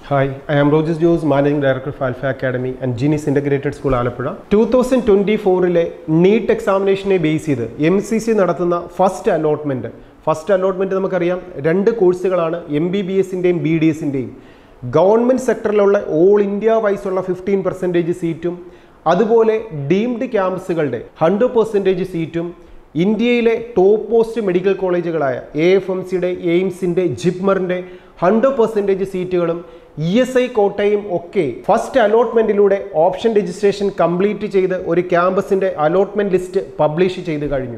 hi I am Rojes Jose managing director of Alpha academy and Genius integrated school Alappuzha two thousand twenty ഫോറിലെ NEET എക്സാമിനേഷനെ base ചെയ്ത് M C C നടത്തുന്ന first allotment first allotment നമുക്കറിയാം രണ്ട് കോഴ്സുകളാണ് M B B എസിൻ്റെയും B D എസിൻ്റെയും government സെക്ടറിലുള്ള ഓൾ ഇന്ത്യ വൈസുള്ള ഫിഫ്റ്റീൻ പെർസെൻറ്റേജ് സീറ്റും അതുപോലെ ഡീംഡ് ക്യാമ്പസുകളുടെ ഹൺഡ്രഡ് പെർസെൻറ്റേജ് സീറ്റും ഇന്ത്യയിലെ ടോപ്പ് പോസ്റ്റ് മെഡിക്കൽ കോളേജുകളായ എ എഫ് എം സിയുടെ എയിംസിൻ്റെ ജിപ്മറിൻ്റെ ഹൺഡ്രഡ് പെർസെൻറ്റേജ് സീറ്റുകളും ഇ എസ് ഐ കോട്ടയും ഒക്കെ ഫസ്റ്റ് അലോട്ട്മെൻറ്റിലൂടെ ഓപ്ഷൻ രജിസ്ട്രേഷൻ കംപ്ലീറ്റ് ചെയ്ത് ഒരു ക്യാമ്പസിൻ്റെ അലോട്ട്മെൻറ്റ് ലിസ്റ്റ് പബ്ലിഷ് ചെയ്ത് കഴിഞ്ഞു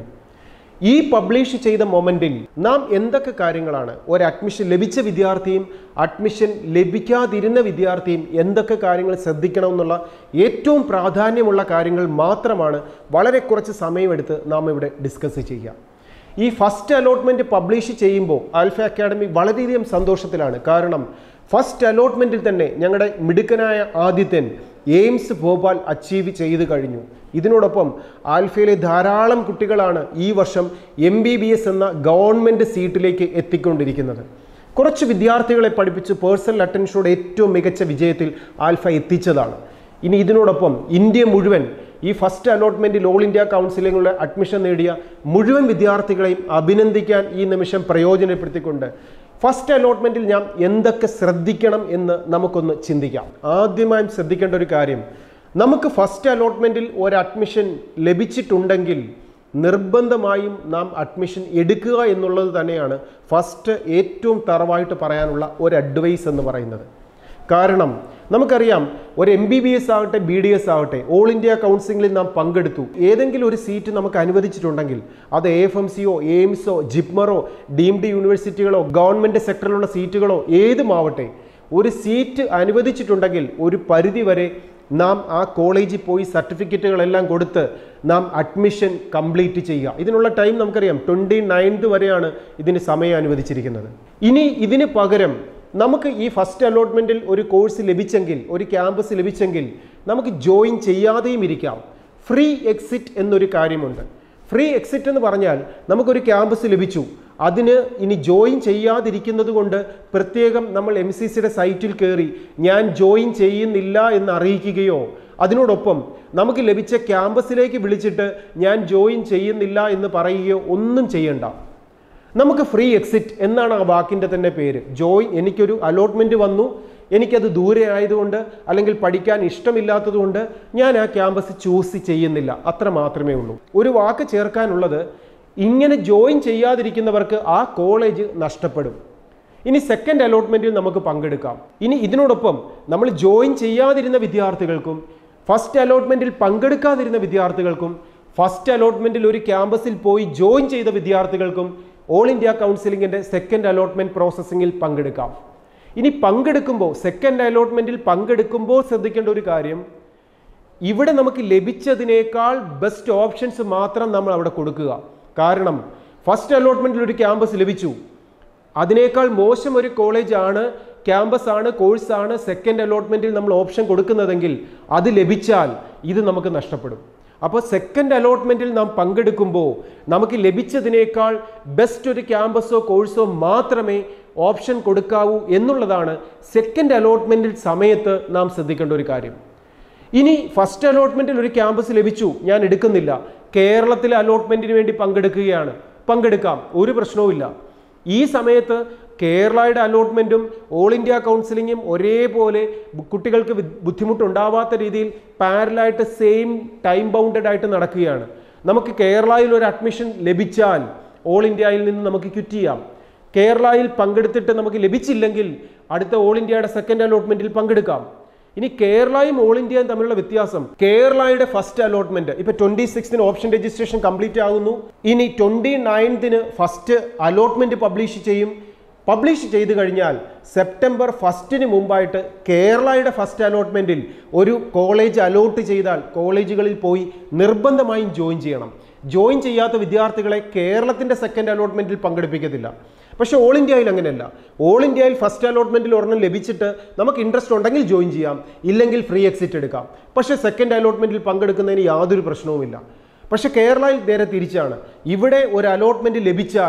ഈ പബ്ലിഷ് ചെയ്ത മൊമെൻറ്റിൽ നാം എന്തൊക്കെ കാര്യങ്ങളാണ് ഒരു അഡ്മിഷൻ ലഭിച്ച വിദ്യാർത്ഥിയും അഡ്മിഷൻ ലഭിക്കാതിരുന്ന വിദ്യാർത്ഥിയും എന്തൊക്കെ കാര്യങ്ങൾ ശ്രദ്ധിക്കണം എന്നുള്ള ഏറ്റവും പ്രാധാന്യമുള്ള കാര്യങ്ങൾ മാത്രമാണ് വളരെ കുറച്ച് സമയമെടുത്ത് നാം ഇവിടെ ഡിസ്കസ് ചെയ്യുക ഈ ഫസ്റ്റ് അലോട്ട്മെൻറ്റ് പബ്ലിഷ് ചെയ്യുമ്പോൾ ആൽഫ അക്കാഡമി വളരെയധികം സന്തോഷത്തിലാണ് കാരണം ഫസ്റ്റ് അലോട്ട്മെൻറ്റിൽ തന്നെ ഞങ്ങളുടെ മിടുക്കനായ ആദിത്യൻ എയിംസ് ഭോപ്പാൽ അച്ചീവ് ചെയ്ത് കഴിഞ്ഞു ഇതിനോടൊപ്പം ആൽഫയിലെ ധാരാളം കുട്ടികളാണ് ഈ വർഷം എം ബി ബി എസ് എന്ന ഗവൺമെൻറ് സീറ്റിലേക്ക് എത്തിക്കൊണ്ടിരിക്കുന്നത് കുറച്ച് വിദ്യാർത്ഥികളെ പഠിപ്പിച്ച് പേഴ്സണൽ അറ്റൻഷനോട് ഏറ്റവും മികച്ച വിജയത്തിൽ ആൽഫ എത്തിച്ചതാണ് ഇനി ഇതിനോടൊപ്പം ഇന്ത്യ മുഴുവൻ ഈ ഫസ്റ്റ് അലോട്ട്മെൻറ്റിൽ ഓൾ ഇന്ത്യ കൗൺസിലിങ്ങിലുള്ള അഡ്മിഷൻ നേടിയ മുഴുവൻ വിദ്യാർത്ഥികളെയും അഭിനന്ദിക്കാൻ ഈ നിമിഷം പ്രയോജനപ്പെടുത്തിക്കൊണ്ട് ഫസ്റ്റ് അലോട്ട്മെൻറ്റിൽ ഞാൻ എന്തൊക്കെ ശ്രദ്ധിക്കണം എന്ന് നമുക്കൊന്ന് ചിന്തിക്കാം ആദ്യമായും ശ്രദ്ധിക്കേണ്ട ഒരു കാര്യം നമുക്ക് ഫസ്റ്റ് അലോട്ട്മെൻറ്റിൽ ഒരു അഡ്മിഷൻ ലഭിച്ചിട്ടുണ്ടെങ്കിൽ നിർബന്ധമായും നാം അഡ്മിഷൻ എടുക്കുക എന്നുള്ളത് തന്നെയാണ് ഫസ്റ്റ് ഏറ്റവും തറവായിട്ട് പറയാനുള്ള ഒരു അഡ്വൈസ് എന്ന് പറയുന്നത് കാരണം നമുക്കറിയാം ഒരു എം ബി ബി എസ് ആകട്ടെ ബി ഡി എസ് ആകട്ടെ ഓൾ ഇന്ത്യ കൗൺസിലിംഗിൽ നാം പങ്കെടുത്തു ഏതെങ്കിലും ഒരു സീറ്റ് നമുക്ക് അനുവദിച്ചിട്ടുണ്ടെങ്കിൽ അത് എ എഫ് എം സിയോ എയിംസോ ജിപ്മറോ ഡീംഡ് യൂണിവേഴ്സിറ്റികളോ ഗവൺമെൻറ് സെക്ടറിലുള്ള സീറ്റുകളോ ഏതുമാവട്ടെ ഒരു സീറ്റ് അനുവദിച്ചിട്ടുണ്ടെങ്കിൽ ഒരു പരിധി വരെ നാം ആ കോളേജിൽ പോയി സർട്ടിഫിക്കറ്റുകളെല്ലാം കൊടുത്ത് നാം അഡ്മിഷൻ കംപ്ലീറ്റ് ചെയ്യുക ഇതിനുള്ള ടൈം നമുക്കറിയാം ട്വൻറ്റി നയൻത് വരെയാണ് ഇതിന് സമയം അനുവദിച്ചിരിക്കുന്നത് ഇനി ഇതിന് പകരം നമുക്ക് ഈ ഫസ്റ്റ് അലോട്ട്മെൻറ്റിൽ ഒരു കോഴ്സ് ലഭിച്ചെങ്കിൽ ഒരു ക്യാമ്പസ് ലഭിച്ചെങ്കിൽ നമുക്ക് ജോയിൻ ചെയ്യാതെയും ഇരിക്കാം ഫ്രീ എക്സിറ്റ് എന്നൊരു കാര്യമുണ്ട് ഫ്രീ എക്സിറ്റ് എന്ന് പറഞ്ഞാൽ നമുക്കൊരു ക്യാമ്പസ് ലഭിച്ചു അതിന് ഇനി ജോയിൻ ചെയ്യാതിരിക്കുന്നത് കൊണ്ട് പ്രത്യേകം നമ്മൾ എം സി സിയുടെ സൈറ്റിൽ കയറി ഞാൻ ജോയിൻ ചെയ്യുന്നില്ല എന്ന് അറിയിക്കുകയോ അതിനോടൊപ്പം നമുക്ക് ലഭിച്ച ക്യാമ്പസിലേക്ക് വിളിച്ചിട്ട് ഞാൻ ജോയിൻ ചെയ്യുന്നില്ല എന്ന് പറയുകയോ ഒന്നും ചെയ്യണ്ട നമുക്ക് ഫ്രീ എക്സിറ്റ് എന്നാണ് ആ വാക്കിൻ്റെ തന്നെ പേര് ജോയിൻ എനിക്കൊരു അലോട്ട്മെൻറ്റ് വന്നു എനിക്കത് ദൂരെ ആയതുകൊണ്ട് അല്ലെങ്കിൽ പഠിക്കാൻ ഇഷ്ടമില്ലാത്തതുകൊണ്ട് ഞാൻ ആ ക്യാമ്പസ് ചൂസ് ചെയ്യുന്നില്ല അത്ര മാത്രമേ ഉള്ളൂ ഒരു വാക്ക് ചേർക്കാനുള്ളത് ഇങ്ങനെ ജോയിൻ ചെയ്യാതിരിക്കുന്നവർക്ക് ആ കോളേജ് നഷ്ടപ്പെടും ഇനി സെക്കൻഡ് അലോട്ട്മെൻറ്റിൽ നമുക്ക് പങ്കെടുക്കാം ഇനി ഇതിനോടൊപ്പം നമ്മൾ ജോയിൻ ചെയ്യാതിരുന്ന വിദ്യാർത്ഥികൾക്കും ഫസ്റ്റ് അലോട്ട്മെൻറ്റിൽ പങ്കെടുക്കാതിരുന്ന വിദ്യാർത്ഥികൾക്കും ഫസ്റ്റ് അലോട്ട്മെൻറ്റിൽ ഒരു ക്യാമ്പസിൽ പോയി ജോയിൻ ചെയ്ത വിദ്യാർത്ഥികൾക്കും ഓൾ ഇന്ത്യ കൗൺസിലിങ്ങിൻ്റെ സെക്കൻഡ് അലോട്ട്മെൻറ്റ് പ്രോസസ്സിങ്ങിൽ പങ്കെടുക്കാം ഇനി പങ്കെടുക്കുമ്പോൾ സെക്കൻഡ് അലോട്ട്മെൻറ്റിൽ പങ്കെടുക്കുമ്പോൾ ശ്രദ്ധിക്കേണ്ട ഒരു കാര്യം ഇവിടെ നമുക്ക് ലഭിച്ചതിനേക്കാൾ ബെസ്റ്റ് ഓപ്ഷൻസ് മാത്രം നമ്മൾ അവിടെ കൊടുക്കുക കാരണം ഫസ്റ്റ് അലോട്ട്മെൻറ്റിൽ ഒരു ക്യാമ്പസ് ലഭിച്ചു അതിനേക്കാൾ മോശം ഒരു കോളേജാണ് ക്യാമ്പസ് ആണ് കോഴ്സാണ് സെക്കൻഡ് അലോട്ട്മെൻറ്റിൽ നമ്മൾ ഓപ്ഷൻ കൊടുക്കുന്നതെങ്കിൽ അത് ലഭിച്ചാൽ ഇത് നമുക്ക് നഷ്ടപ്പെടും അപ്പോൾ സെക്കൻഡ് അലോട്ട്മെൻറ്റിൽ നാം പങ്കെടുക്കുമ്പോൾ നമുക്ക് ലഭിച്ചതിനേക്കാൾ ബെസ്റ്റ് ഒരു ക്യാമ്പസോ കോഴ്സോ മാത്രമേ ഓപ്ഷൻ കൊടുക്കാവൂ എന്നുള്ളതാണ് സെക്കൻഡ് അലോട്ട്മെൻറ്റിൽ സമയത്ത് നാം ശ്രദ്ധിക്കേണ്ട ഒരു കാര്യം ഇനി ഫസ്റ്റ് അലോട്ട്മെൻറ്റിൽ ഒരു ക്യാമ്പസ് ലഭിച്ചു ഞാൻ എടുക്കുന്നില്ല കേരളത്തിലെ അലോട്ട്മെൻറ്റിന് വേണ്ടി പങ്കെടുക്കുകയാണ് പങ്കെടുക്കാം ഒരു പ്രശ്നവുമില്ല ഈ സമയത്ത് കേരളയുടെ അലോട്ട്മെൻറ്റും ഓൾ ഇന്ത്യ കൗൺസിലിങ്ങും ഒരേപോലെ കുട്ടികൾക്ക് ബുദ്ധിമുട്ടുണ്ടാവാത്ത രീതിയിൽ പാരലായിട്ട് സെയിം ടൈം ബൗണ്ടഡ് ആയിട്ട് നടക്കുകയാണ് നമുക്ക് കേരളയിൽ ഒരു അഡ്മിഷൻ ലഭിച്ചാൽ ഓൾ ഇന്ത്യയിൽ നിന്ന് നമുക്ക് ക്വിറ്റ് ചെയ്യാം കേരളയിൽ പങ്കെടുത്തിട്ട് നമുക്ക് ലഭിച്ചില്ലെങ്കിൽ അടുത്ത ഓൾ ഇന്ത്യയുടെ സെക്കൻഡ് അലോട്ട്മെൻറ്റിൽ പങ്കെടുക്കാം ഇനി കേരളയും ഓൾ ഇന്ത്യയും തമ്മിലുള്ള വ്യത്യാസം കേരളയുടെ ഫസ്റ്റ് അലോട്ട്മെന്റ് ഇപ്പൊ ട്വന്റി സിക്സ്തിന് ഓപ്ഷൻ രജിസ്ട്രേഷൻ കംപ്ലീറ്റ് ആകുന്നു ഇനി ട്വന്റി നയൻത്തിന് ഫസ്റ്റ് അലോട്ട്മെന്റ് പബ്ലിഷ് ചെയ്യും പബ്ലിഷ് ചെയ്തു കഴിഞ്ഞാൽ സെപ്റ്റംബർ ഫസ്റ്റിന് മുമ്പായിട്ട് കേരളയുടെ ഫസ്റ്റ് അലോട്ട്മെൻറ്റിൽ ഒരു കോളേജ് അലോട്ട് ചെയ്താൽ കോളേജുകളിൽ പോയി നിർബന്ധമായും ജോയിൻ ചെയ്യണം ജോയിൻ ചെയ്യാത്ത വിദ്യാർത്ഥികളെ കേരളത്തിൻ്റെ സെക്കൻഡ് അലോട്ട്മെൻറ്റിൽ പങ്കെടുപ്പിക്കത്തില്ല പക്ഷേ ഓൾ ഇന്ത്യയിൽ അങ്ങനെയല്ല ഓൾ ഇന്ത്യയിൽ ഫസ്റ്റ് അലോട്ട്മെൻറ്റിൽ ഒരെണ്ണം ലഭിച്ചിട്ട് നമുക്ക് ഇൻട്രസ്റ്റ് ഉണ്ടെങ്കിൽ ജോയിൻ ചെയ്യാം ഇല്ലെങ്കിൽ ഫ്രീ എക്സിറ്റ് എടുക്കാം പക്ഷേ സെക്കൻഡ് അലോട്ട്മെൻറ്റിൽ പങ്കെടുക്കുന്നതിന് യാതൊരു പ്രശ്നവുമില്ല പക്ഷേ കേരളയിൽ നേരെ തിരിച്ചാണ് ഇവിടെ ഒരു അലോട്ട്മെൻറ്റ് ലഭിച്ചാൽ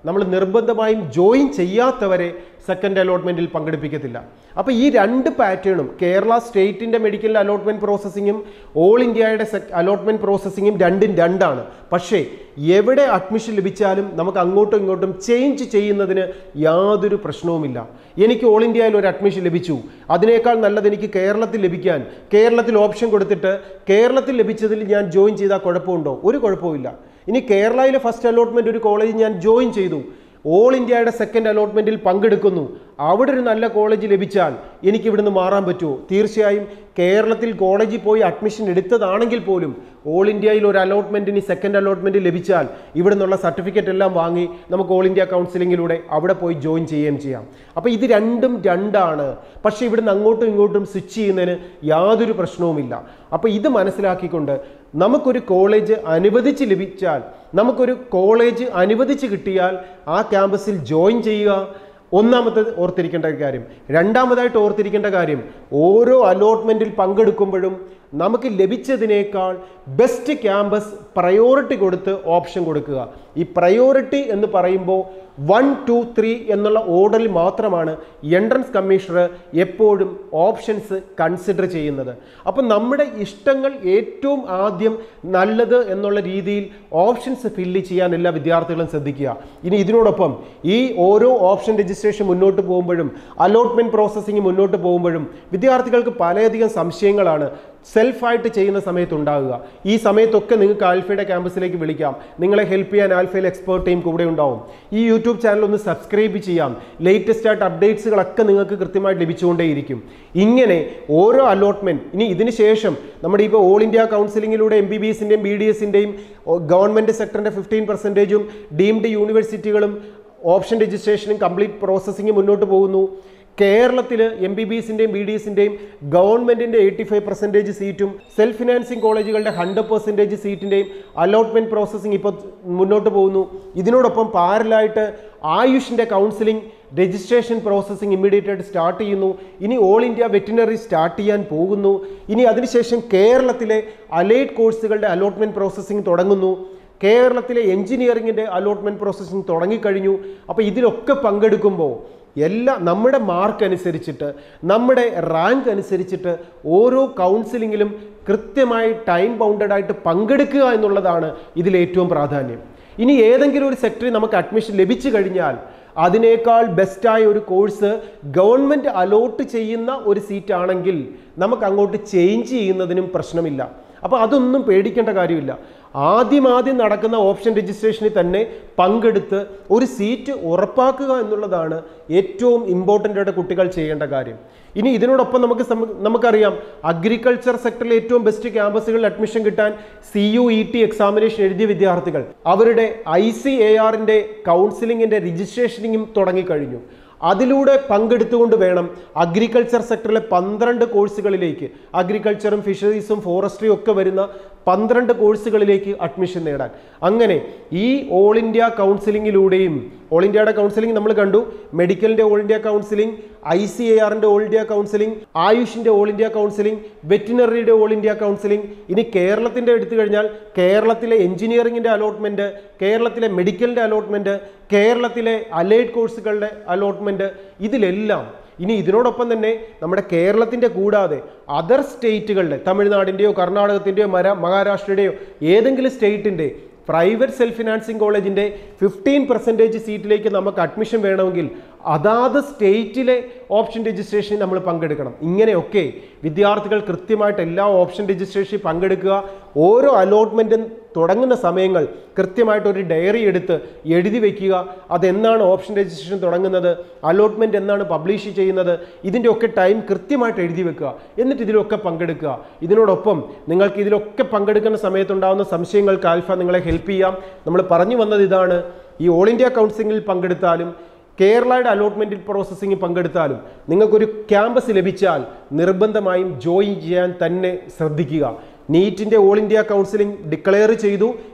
നമ്മൾ നിർബന്ധമായും ജോയിൻ ചെയ്യാത്തവരെ സെക്കൻഡ് അലോട്ട്മെൻറ്റിൽ പങ്കെടുപ്പിക്കത്തില്ല അപ്പോൾ ഈ രണ്ട് പാറ്റേണും കേരള സ്റ്റേറ്റിൻ്റെ മെഡിക്കൽ അലോട്ട്മെൻറ്റ് പ്രോസസ്സിങ്ങും ഓൾ ഇന്ത്യയുടെ അലോട്ട്മെൻറ്റ് പ്രോസസ്സിങ്ങും രണ്ടും രണ്ടാണ് പക്ഷേ എവിടെ അഡ്മിഷൻ ലഭിച്ചാലും നമുക്ക് അങ്ങോട്ടും ഇങ്ങോട്ടും ചേഞ്ച് ചെയ്യുന്നതിന് യാതൊരു പ്രശ്നവുമില്ല എനിക്ക് ഓൾ ഇന്ത്യയിൽ ഒരു അഡ്മിഷൻ ലഭിച്ചു അതിനേക്കാൾ നല്ലത് എനിക്ക് കേരളത്തിൽ ലഭിക്കാൻ കേരളത്തിൽ ഓപ്ഷൻ കൊടുത്തിട്ട് കേരളത്തിൽ ലഭിച്ചതിൽ ഞാൻ ജോയിൻ ചെയ്താൽ കുഴപ്പമുണ്ടോ ഒരു കുഴപ്പമില്ല ഇനി കേരളയിലെ ഫസ്റ്റ് അലോട്ട്മെൻറ്റ് ഒരു കോളേജ് ഞാൻ ജോയിൻ ചെയ്തു ഓൾ ഇന്ത്യയുടെ സെക്കൻഡ് അലോട്ട്മെൻറ്റിൽ പങ്കെടുക്കുന്നു അവിടെ ഒരു നല്ല കോളേജ് ലഭിച്ചാൽ എനിക്ക് ഇവിടുന്ന് മാറാൻ പറ്റുമോ തീർച്ചയായും കേരളത്തിൽ കോളേജിൽ പോയി അഡ്മിഷൻ എടുത്തതാണെങ്കിൽ പോലും ഓൾ ഇന്ത്യയിൽ ഒരു അലോട്ട്മെൻറ്റിന് സെക്കൻഡ് അലോട്ട്മെൻറ്റ് ലഭിച്ചാൽ ഇവിടെ നിന്നുള്ള സർട്ടിഫിക്കറ്റ് എല്ലാം വാങ്ങി നമുക്ക് ഓൾ ഇന്ത്യ കൗൺസിലിങ്ങിലൂടെ അവിടെ പോയി ജോയിൻ ചെയ്യുകയും ചെയ്യാം അപ്പോൾ ഇത് രണ്ടും രണ്ടാണ് പക്ഷേ ഇവിടുന്ന് അങ്ങോട്ടും ഇങ്ങോട്ടും സ്വിച്ച് ചെയ്യുന്നതിന് യാതൊരു പ്രശ്നവുമില്ല അപ്പോൾ ഇത് മനസ്സിലാക്കിക്കൊണ്ട് നമുക്കൊരു കോളേജ് അനുവദിച്ച് ലഭിച്ചാൽ നമുക്കൊരു കോളേജ് അനുവദിച്ച് കിട്ടിയാൽ ആ ക്യാമ്പസിൽ ജോയിൻ ചെയ്യുക ഒന്നാമത്തെ ഓർത്തിരിക്കേണ്ട ഒരു കാര്യം രണ്ടാമതായിട്ട് ഓർത്തിരിക്കേണ്ട കാര്യം ഓരോ അലോട്ട്മെൻറ്റിൽ പങ്കെടുക്കുമ്പോഴും നമുക്ക് ലഭിച്ചതിനേക്കാൾ ബെസ്റ്റ് ക്യാമ്പസ് പ്രയോറിറ്റി കൊടുത്ത് ഓപ്ഷൻ കൊടുക്കുക ഈ പ്രയോറിറ്റി എന്ന് പറയുമ്പോൾ വൺ ടു ത്രീ എന്നുള്ള ഓർഡറിൽ മാത്രമാണ് എൻട്രൻസ് കമ്മീഷണർ എപ്പോഴും ഓപ്ഷൻസ് കൺസിഡർ ചെയ്യുന്നത് അപ്പം നമ്മുടെ ഇഷ്ടങ്ങൾ ഏറ്റവും ആദ്യം നല്ലത് എന്നുള്ള രീതിയിൽ ഓപ്ഷൻസ് ഫില്ല് ചെയ്യാൻ എല്ലാ വിദ്യാർത്ഥികളും ശ്രദ്ധിക്കുക ഇനി ഇതിനോടൊപ്പം ഈ ഓരോ ഓപ്ഷൻ രജിസ്ട്രേഷൻ മുന്നോട്ട് പോകുമ്പോഴും അലോട്ട്മെൻറ്റ് പ്രോസസ്സിങ് മുന്നോട്ട് പോകുമ്പോഴും വിദ്യാർത്ഥികൾക്ക് പലയധികം സംശയങ്ങളാണ് സെൽഫായിട്ട് ചെയ്യുന്ന സമയത്ത് ഉണ്ടാകുക ഈ സമയത്തൊക്കെ നിങ്ങൾക്ക് ആൽഫയുടെ ക്യാമ്പസിലേക്ക് വിളിക്കാം നിങ്ങളെ ഹെൽപ്പ് ചെയ്യാൻ ആൽഫയിൽ എക്സ്പേർട്ട് ടീം കൂടെ ഉണ്ടാവും ഈ യൂട്യൂബ് ചാനൽ ഒന്ന് സബ്സ്ക്രൈബ് ചെയ്യാം ലേറ്റസ്റ്റ് ആയിട്ട് അപ്ഡേറ്റ്സുകളൊക്കെ നിങ്ങൾക്ക് കൃത്യമായിട്ട് ലഭിച്ചുകൊണ്ടേയിരിക്കും ഇങ്ങനെ ഓരോ അലോട്ട്മെൻറ്റ് ഇനി ഇതിന് ശേഷം നമ്മുടെ ഇപ്പോൾ ഓൾ ഇന്ത്യ കൗൺസിലിങ്ങിലൂടെ എം ബി ബി എസിൻ്റെയും ബി ഡി എസിൻ്റെയും ഗവൺമെൻറ് സെക്ടറിൻ്റെ ഫിഫ്റ്റീൻ പെർസെൻറ്റേജും ഡീംഡ് യൂണിവേഴ്സിറ്റികളും ഓപ്ഷൻ രജിസ്ട്രേഷനും കംപ്ലീറ്റ് പ്രോസസ്സിങ് മുന്നോട്ട് പോകുന്നു കേരളത്തിൽ എം ബി ബി എസിൻ്റെയും ബി ഡി എസിൻ്റെയും ഗവൺമെൻറ്റിൻ്റെ എയ്റ്റി ഫൈവ് പെർസെൻറ്റേജ് സീറ്റും സെൽഫ് ഫിനാൻസിങ് കോളേജുകളുടെ ഹൺഡ്രഡ് പെർസെൻറ്റേജ് സീറ്റിൻ്റെയും അലോട്ട്മെൻറ്റ് പ്രോസസ്സിങ് ഇപ്പോൾ മുന്നോട്ട് പോകുന്നു ഇതിനോടൊപ്പം പാരലായിട്ട് ആയുഷിൻ്റെ കൗൺസിലിംഗ് രജിസ്ട്രേഷൻ പ്രോസസ്സിംഗ് ഇമ്മീഡിയറ്റ് ആയിട്ട് സ്റ്റാർട്ട് ചെയ്യുന്നു ഇനി ഓൾ ഇന്ത്യ വെറ്റിനറി സ്റ്റാർട്ട് ചെയ്യാൻ പോകുന്നു ഇനി അതിനുശേഷം കേരളത്തിലെ അലൈഡ് കോഴ്സുകളുടെ അലോട്ട്മെൻറ്റ് പ്രോസസ്സിംഗ് തുടങ്ങുന്നു കേരളത്തിലെ എഞ്ചിനീയറിങ്ങിൻ്റെ അലോട്ട്മെൻറ്റ് പ്രോസസ്സിംഗ് തുടങ്ങിക്കഴിഞ്ഞു അപ്പോൾ ഇതിലൊക്കെ പങ്കെടുക്കുമ്പോൾ എല്ലാ നമ്മുടെ മാർക്ക് അനുസരിച്ചിട്ട് നമ്മുടെ റാങ്ക് അനുസരിച്ചിട്ട് ഓരോ കൗൺസിലിങ്ങിലും കൃത്യമായി ടൈം ബൗണ്ടഡ് ആയിട്ട് പങ്കെടുക്കുക എന്നുള്ളതാണ് ഇതിൽ ഏറ്റവും പ്രാധാന്യം ഇനി ഏതെങ്കിലും ഒരു സെക്ടറിൽ നമുക്ക് അഡ്മിഷൻ ലഭിച്ചു കഴിഞ്ഞാൽ അതിനേക്കാൾ ബെസ്റ്റായ ഒരു കോഴ്സ് ഗവൺമെൻറ് അലോട്ട് ചെയ്യുന്ന ഒരു സീറ്റാണെങ്കിൽ നമുക്ക് അങ്ങോട്ട് ചേഞ്ച് ചെയ്യുന്നതിനും പ്രശ്നമില്ല അപ്പോൾ അതൊന്നും പേടിക്കേണ്ട കാര്യമില്ല ആദ്യം ആദ്യം നടക്കുന്ന ഓപ്ഷൻ രജിസ്ട്രേഷനിൽ തന്നെ പങ്കെടുത്ത് ഒരു സീറ്റ് ഉറപ്പാക്കുക എന്നുള്ളതാണ് ഏറ്റവും ഇമ്പോർട്ടൻ്റ് ആയിട്ട് കുട്ടികൾ ചെയ്യേണ്ട കാര്യം ഇനി ഇതിനോടൊപ്പം നമുക്ക് സമ- നമുക്കറിയാം അഗ്രികൾച്ചർ സെക്ടറിലെ ഏറ്റവും ബെസ്റ്റ് ക്യാമ്പസുകളിൽ അഡ്മിഷൻ കിട്ടാൻ C U E T examination എഴുതിയ വിദ്യാർത്ഥികൾ അവരുടെ ഐ സി എ ആറിൻ്റെ കൗൺസിലിങ്ങിൻ്റെ രജിസ്ട്രേഷനിങ്ങും തുടങ്ങിക്കഴിഞ്ഞു അതിലൂടെ പങ്കെടുത്തുകൊണ്ട് വേണം അഗ്രികൾച്ചർ സെക്ടറിലെ പന്ത്രണ്ട് കോഴ്സുകളിലേക്ക് അഗ്രികൾച്ചറും ഫിഷറീസും ഫോറസ്ട്രിയും ഒക്കെ വരുന്ന പന്ത്രണ്ട് കോഴ്സുകളിലേക്ക് അഡ്മിഷൻ നേടാൻ അങ്ങനെ ഈ ഓൾ ഇന്ത്യ കൗൺസിലിങ്ങിലൂടെയും ഓൾ ഇന്ത്യയുടെ കൗൺസിലിംഗ് നമ്മൾ കണ്ടു മെഡിക്കലിൻ്റെ all India counselling I C A ആറിൻ്റെ ഓൾ ഇന്ത്യ കൗൺസിലിംഗ് ആയുഷിൻ്റെ ഓൾ ഇന്ത്യ കൗൺസിലിംഗ് വെറ്റിനറിയുടെ ഓൾ ഇന്ത്യ കൗൺസിലിംഗ് ഇനി കേരളത്തിൻ്റെ എടുത്തു കഴിഞ്ഞാൽ കേരളത്തിലെ എഞ്ചിനീയറിംഗിൻ്റെ അലോട്ട്മെൻറ്റ് കേരളത്തിലെ മെഡിക്കലിൻ്റെ അലോട്ട്മെൻറ്റ് കേരളത്തിലെ അലൈഡ് കോഴ്സുകളുടെ അലോട്ട്മെൻറ്റ് ഇതിലെല്ലാം ഇനി ഇതിനോടൊപ്പം തന്നെ നമ്മുടെ കേരളത്തിൻ്റെ കൂടാതെ അതർ സ്റ്റേറ്റുകളുടെ തമിഴ്നാടിൻ്റെയോ കർണാടകത്തിൻ്റെയോ മര മഹാരാഷ്ട്രയുടെയോ ഏതെങ്കിലും സ്റ്റേറ്റിൻ്റെ പ്രൈവറ്റ് സെൽഫ് ഫിനാൻസിങ് കോളേജിൻ്റെ ഫിഫ്റ്റീൻ പെർസെൻറ്റേജ് സീറ്റിലേക്ക് നമുക്ക് അഡ്മിഷൻ വേണമെങ്കിൽ അതാത് സ്റ്റേറ്റിലെ ഓപ്ഷൻ രജിസ്ട്രേഷനിൽ നമ്മൾ പങ്കെടുക്കണം ഇങ്ങനെയൊക്കെ വിദ്യാർത്ഥികൾ കൃത്യമായിട്ട് എല്ലാ ഓപ്ഷൻ രജിസ്ട്രേഷനിൽ പങ്കെടുക്കുക ഓരോ അലോട്ട്മെൻറ്റും തുടങ്ങുന്ന സമയങ്ങൾ കൃത്യമായിട്ട് ഒരു ഡയറി എടുത്ത് എഴുതി വെക്കുക അതെന്നാണ് ഓപ്ഷൻ രജിസ്ട്രേഷൻ തുടങ്ങുന്നത് അലോട്ട്മെൻറ്റ് എന്നാണ് പബ്ലിഷ് ചെയ്യുന്നത് ഇതിൻ്റെ ഒക്കെ ടൈം കൃത്യമായിട്ട് എഴുതി വെക്കുക എന്നിട്ട് ഇതിലൊക്കെ പങ്കെടുക്കുക ഇതിനോടൊപ്പം നിങ്ങൾക്ക് ഇതിലൊക്കെ പങ്കെടുക്കുന്ന സമയത്തുണ്ടാകുന്ന സംശയങ്ങൾക്ക് ആൽഫ നിങ്ങളെ ഹെൽപ്പ് ചെയ്യാം നമ്മൾ പറഞ്ഞു വന്നത് ഇതാണ് ഈ ഓൾ ഇന്ത്യ കൗൺസിലിംഗിൽ പങ്കെടുത്താലും കേരളയുടെ അലോട്ട്മെൻറ്റിൽ പ്രോസസ്സിംഗിൽ പങ്കെടുത്താലും നിങ്ങൾക്കൊരു ക്യാമ്പസ് ലഭിച്ചാൽ നിർബന്ധമായും ജോയിൻ ചെയ്യാൻ തന്നെ ശ്രദ്ധിക്കുക നീറ്റിൻ്റെ ഓൾ ഇന്ത്യ കൗൺസിലിംഗ് ഡിക്ലെയർ ചെയ്തു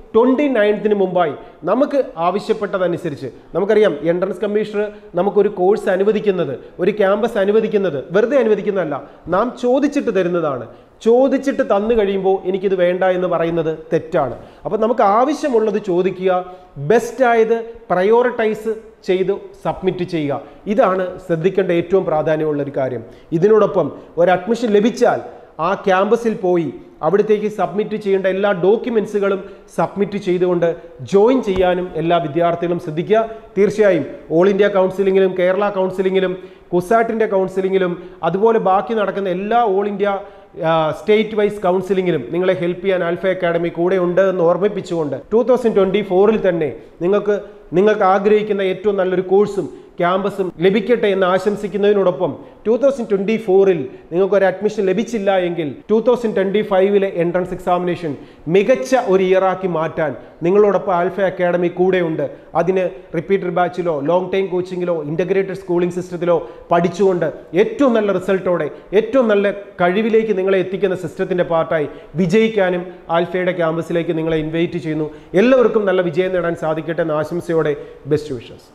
ട്വൻറ്റി നയൻത്തിന് മുമ്പായി നമുക്ക് ആവശ്യപ്പെട്ടതനുസരിച്ച് നമുക്കറിയാം എൻട്രൻസ് കമ്മീഷണർ നമുക്കൊരു കോഴ്സ് അനുവദിക്കുന്നത് ഒരു ക്യാമ്പസ് അനുവദിക്കുന്നത് വെറുതെ അനുവദിക്കുന്നതല്ല നാം ചോദിച്ചിട്ട് തരുന്നതാണ് ചോദിച്ചിട്ട് തന്നു കഴിയുമ്പോൾ എനിക്കിത് വേണ്ട എന്ന് പറയുന്നത് തെറ്റാണ് അപ്പോൾ നമുക്ക് ആവശ്യമുള്ളത് ചോദിക്കുക ബെസ്റ്റ് ആയത് പ്രയോറിറ്റൈസ് ചെയ്ത് സബ്മിറ്റ് ചെയ്യുക ഇതാണ് ശ്രദ്ധിക്കേണ്ട ഏറ്റവും പ്രാധാന്യമുള്ള ഒരു കാര്യം ഇതിനോടൊപ്പം ഒരു അഡ്മിഷൻ ലഭിച്ചാൽ ആ ക്യാമ്പസിൽ പോയി അവിടത്തേക്ക് സബ്മിറ്റ് ചെയ്യേണ്ട എല്ലാ ഡോക്യുമെൻസുകളും സബ്മിറ്റ് ചെയ്തുകൊണ്ട് ജോയിൻ ചെയ്യാനും എല്ലാ വിദ്യാർത്ഥികളും ശ്രദ്ധിക്കുക തീർച്ചയായും ഓൾ ഇന്ത്യ കൗൺസിലിങ്ങിലും കേരള കൗൺസിലിങ്ങിലും കുസാറ്റിൻ്റെ കൗൺസിലിങ്ങിലും അതുപോലെ ബാക്കി നടക്കുന്ന എല്ലാ ഓൾ ഇന്ത്യ സ്റ്റേറ്റ് വൈസ് കൗൺസിലിങ്ങിലും നിങ്ങളെ ഹെൽപ്പ് ചെയ്യാൻ ആൽഫ അക്കാഡമി കൂടെ ഉണ്ട് എന്ന് ഓർമ്മിപ്പിച്ചുകൊണ്ട് ടൂ തൗസൻഡ് ട്വൻറ്റി ഫോറിൽ തന്നെ നിങ്ങൾക്ക് നിങ്ങൾക്ക് ആഗ്രഹിക്കുന്ന ഏറ്റവും നല്ലൊരു കോഴ്സും ക്യാമ്പസും ലഭിക്കട്ടെ എന്ന് ആശംസിക്കുന്നതിനോടൊപ്പം ടൂ തൗസൻഡ് ട്വൻറ്റി ഫോറിൽ നിങ്ങൾക്ക് ഒരു അഡ്മിഷൻ ലഭിച്ചില്ല എങ്കിൽ ടൂ തൗസൻഡ് ട്വൻറ്റി ഫൈവിലെ എൻട്രൻസ് എക്സാമിനേഷൻ മികച്ച ഒരു ഇയറാക്കി മാറ്റാൻ നിങ്ങളോടൊപ്പം ആൽഫ അക്കാഡമി കൂടെയുണ്ട് അതിന് റിപ്പീറ്റർ ബാച്ചിലോ ലോങ് ടൈം കോച്ചിങ്ങിലോ ഇൻ്റഗ്രേറ്റഡ് സ്കൂളിംഗ് സിസ്റ്റത്തിലോ പഠിച്ചുകൊണ്ട് ഏറ്റവും നല്ല റിസൾട്ടോടെ ഏറ്റവും നല്ല കഴിവിലേക്ക് നിങ്ങളെ എത്തിക്കുന്ന സിസ്റ്റത്തിൻ്റെ പാർട്ടായി വിജയിക്കാനും ആൽഫയുടെ ക്യാമ്പസിലേക്ക് നിങ്ങളെ ഇൻവൈറ്റ് ചെയ്യുന്നു എല്ലാവർക്കും നല്ല വിജയം നേടാൻ സാധിക്കട്ടെ എന്ന ആശംസയോടെ ബെസ്റ്റ് വിഷസ്